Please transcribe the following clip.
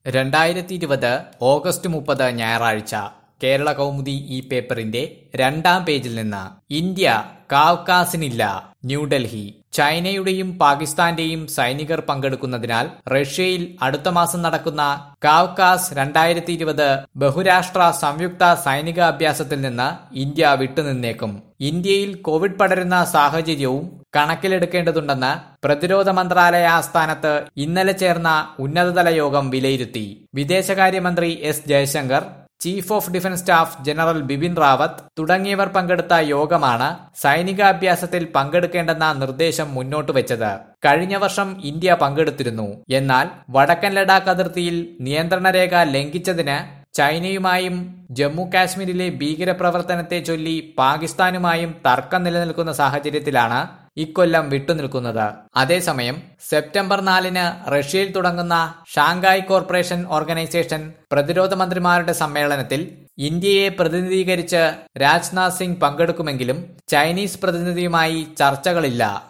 രണ്ടായിരത്തി ഇരുപത് ഓഗസ്റ്റ് മുപ്പത് ഞായറാഴ്ച കേരള കൗമുദി ഈ പേപ്പറിന്റെ രണ്ടാം പേജിൽ നിന്ന് ഇന്ത്യ കാവ്കാസിനില്ല ന്യൂഡൽഹി ചൈനയുടെയും പാകിസ്ഥാന്റെയും സൈനികർ പങ്കെടുക്കുന്നതിനാൽ റഷ്യയിൽ അടുത്ത മാസം നടക്കുന്ന കാവ്കാസ് രണ്ടായിരത്തി ഇരുപത് ബഹുരാഷ്ട്ര സംയുക്ത സൈനിക അഭ്യാസത്തിൽ നിന്ന് ഇന്ത്യ വിട്ടുനിന്നേക്കും ഇന്ത്യയിൽ കോവിഡ് പടരുന്ന സാഹചര്യവും കണക്കിലെടുക്കേണ്ടതുണ്ടെന്ന് പ്രതിരോധ മന്ത്രാലയ ആസ്ഥാനത്ത് ഇന്നലെ ചേർന്ന ഉന്നതതല യോഗം വിലയിരുത്തി വിദേശകാര്യമന്ത്രി S Jaishankar chief of defence staff general Bipin Rawat തുടങ്ങിയവർ പങ്കെടുത്ത യോഗമാണ് സൈനികാഭ്യാസത്തിൽ പങ്കെടുക്കേണ്ടെന്ന നിർദ്ദേശം മുന്നോട്ട് വെച്ചത് കഴിഞ്ഞ വർഷം ഇന്ത്യ പങ്കെടുത്തിരുന്നു എന്നാൽ വടക്കൻ ലഡാക്ക് അതിർത്തിയിൽ നിയന്ത്രണ രേഖ ലംഘിച്ചതിന് ചൈനയുമായും ജമ്മു കാശ്മീരിലെ ഭീകരപ്രവർത്തനത്തെ ചൊല്ലി പാകിസ്ഥാനുമായും തർക്കം നിലനിൽക്കുന്ന സാഹചര്യത്തിലാണ് ഇക്കൊല്ലം വിട്ടുനിൽക്കുന്നത് അതേസമയം സെപ്റ്റംബർ നാലിന് റഷ്യയിൽ തുടങ്ങുന്ന ഷാങ്കായ് കോർപ്പറേഷൻ ഓർഗനൈസേഷൻ പ്രതിരോധ മന്ത്രിമാരുടെ സമ്മേളനത്തിൽ ഇന്ത്യയെ പ്രതിനിധീകരിച്ച് രാജ്നാഥ് സിംഗ് പങ്കെടുക്കുമെങ്കിലും ചൈനീസ് പ്രതിനിധിയുമായി ചർച്ചകളില്ല